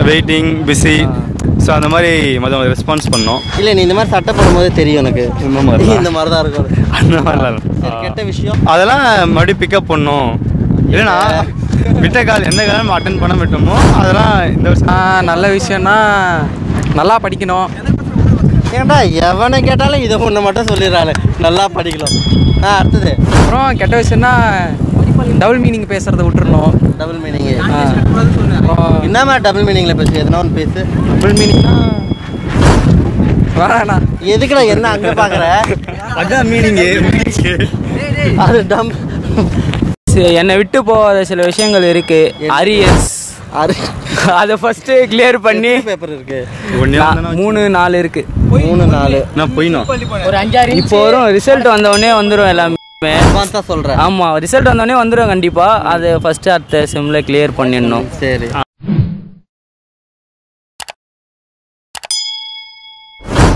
Waiting busy so அந்த மாதிரி மொதல் ரெஸ்பான்ஸ் பண்ணோம் இல்லை நீ இந்த மாதிரி சட்டை போடும்போது தெரியும் எனக்கு இந்த மாதிரி தான். இந்த மாதிரி தான் இருக்கும் அந்த மாதிரிலாம் சரி, கெட்ட விஷயம் அதெல்லாம் மறுபடியும் பிக்கப் பண்ணோம் இல்லைனா விட்ட கால் எந்த காலம் அட்டன் பண்ண விட்டோமோ அதெல்லாம் இந்த வருஷம் ஆ, நல்ல விஷயம்னா நல்லா படிக்கணும் ஏன்டா எவனை கேட்டாலும் இதை ஒன்று மட்டும் சொல்லிடுறாரு நல்லா படிக்கலாம் ஆ அடுத்தது அப்புறம் கெட்ட விஷயம்னா டபுள் மீனிங் பேசுறத விட்டுறணும் டபுள் மீனிங் ஆ. அப்புறம் என்னம்மா டபுள் மீனிங்கில் பேசு எதனா ஒன்று பேசு டபுள் மீனிங்னா வேணாண்ணா எதுக்குடா என்ன அங்கே பார்க்குற அதான் மீனிங் அது டம் என்னை விட்டு போகாத சில விஷயங்கள் இருக்கு அரியர்ஸ் அது அதை ஃபர்ஸ்ட் கிளியர் பண்ணி பேப்பர் இருக்கு ஒன்றே நான் மூணு நாலு இருக்கு மூணு நாலு நான் போயினோம் இப்போ வரும் ரிசல்ட் வந்த உடனே வந்துடும் எல்லாமே அட்வான்ஸாக சொல்கிறேன் ஆமா ரிசல்ட் வந்த உடனே வந்துடும் கண்டிப்பா அதை ஃபர்ஸ்ட் அடுத்த செம்ல கிளியர் பண்ணிடணும் சரி